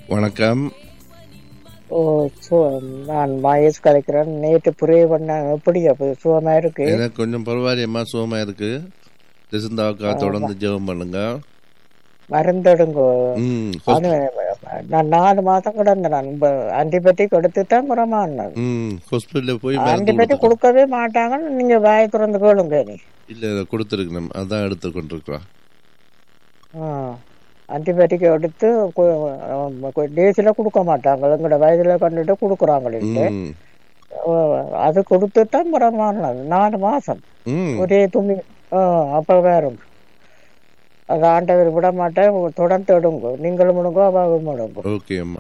வணக்கம் ஓ சு நான் மகேஷ் கலைக்கிறேன் நேற்று புரிய பண்ண எப்படி அப்போ சுகமா இருக்கு எனக்கு கொஞ்சம் பரவாயில்லையம்மா சுகமா இருக்கு ரிசந்தாவுக்கா தொடர்ந்து ஜெபம் பண்ணுங்க மருந்தெடுங்கோ ம் அது நான் நாலு மாதம் கிடந்தேன் நான் ஆன்டிபயோட்டிக் எடுத்து தான் குறமானது ம் ஹாஸ்பிட்டலில் போய் மருந்து ஆன்டிபயோட்டிக் கொடுத்து கொடுக்கவே மாட்டாங்கன்னு நீங்க வாய திறந்து கேளுங்க நீ இல்லை கொடுத்துருக்கணும் அதான் எடுத்து கொண்டிருக்கிறோம் ஆன்டிபயோட்டிக் எடுத்து டேஸில் கொடுக்க மாட்டாங்க எங்களோட வயதுல கண்டுட்டு கொடுக்குறாங்களே ம் அது கொடுத்து தான் புறமானது நாலு மாசம் ம் ஒரே துணி ஆ, அப்ப வேறும் அது ஆண்டவர் விட மாட்டேன் தொடர்ந்து எடுங்க நீங்களும் முடுங்கோ அவாவும் முடுங்கோ ஓகே அம்மா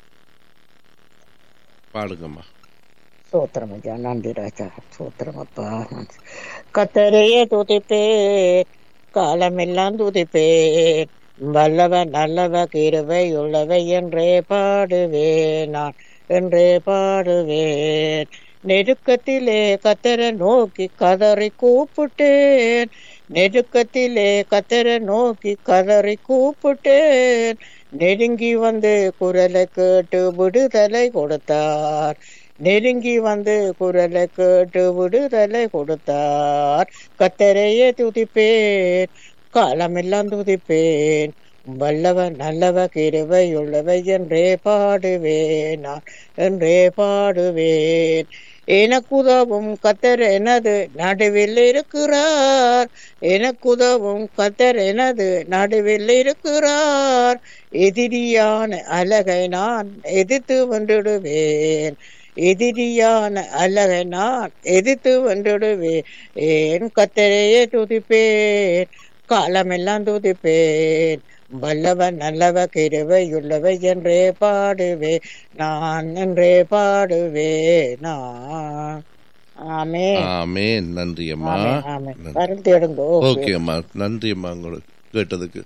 பாடுங்கம்மா சோத்திரம் ஐயா நன்றி ராஜா சோத்திரம் அப்பா கத்தரையே துதிப்பே காலமெல்லாம் துதிப்பே வல்லவ நல்லவ கிருவை உள்ளவை என்றே பாடுவேன் நான் என்றே பாடுவேன் நெருக்கத்திலே கத்தரை நோக்கி கதறி கூப்பிட்டேன் நெருக்கத்திலே கத்தரை நோக்கி கதறி கூப்பிட்டேன் நெருங்கி வந்து குரலை கேட்டு விடுதலை கொடுத்தார் நெருங்கி வந்து குரலை கேட்டு விடுதலை கொடுத்தார் கத்தரையே துதிப்பேன் காலமெல்லாம் துதிப்பேன் வல்லவ நல்லவ கிருவை உள்ளவை என்றே பாடுவேன் நான் என்றே பாடுவேன் எனக்குதவும் கத்தர் எனது நடுவில் இருக்கிறார் எனக்குதவும் கத்தர் எனது நடுவில் இருக்கிறார் எதிரியான அழகை நான் எதிர்த்து வென்றிடுவேன் எதிரியான அழகை நான் எதிர்த்து வென்றிடுவேன் ஏன் கத்தரையே துதிப்பேன் காலமெல்லாம் துதிப்பேன் வல்லவன் நல்லவ கிருவை உள்ளவை என்றே பாடுவே நான் என்றே பாடுவே நான் ஆமே ஆமேன் நன்றி அம்மா ஆமே ஆமே மருந்து எடுங்கோ ஓகே அம்மா நன்றி அம்மா உங்களுக்கு கேட்டதுக்கு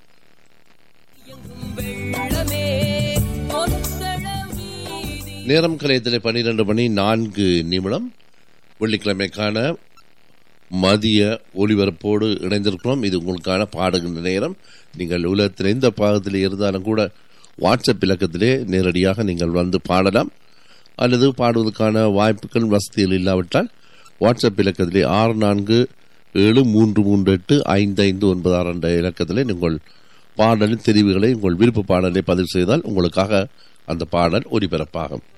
வெள்ளமே பொத்தள வீதி நேரம் கலையத்தில் பன்னிரண்டு மணி நான்கு நிமிடம் வெள்ளிக்கிழமைக்கான மதிய ஒளிபரப்போடு இணைந்திருக்கிறோம் இது உங்களுக்கான பாடுகின்ற நேரம் நீங்கள் உலகத்தில் எந்த பாகத்தில் இருந்தாலும் கூட வாட்ஸ்அப் இலக்கத்திலே நேரடியாக நீங்கள் வந்து பாடலாம் அல்லது பாடுவதற்கான வாய்ப்புகள் வசதிகள் இல்லாவிட்டால் வாட்ஸ்அப் இலக்கத்திலே ஆறு நான்கு ஏழு மூன்று மூன்று எட்டு ஐந்து ஐந்து ஒன்பது ஆறு என்ற இலக்கத்திலே நீங்கள் பாடலின் தெரிவுகளை உங்கள் விருப்ப பாடலை பதிவு செய்தால் உங்களுக்காக அந்த பாடல் ஒலிபரப்பாகும்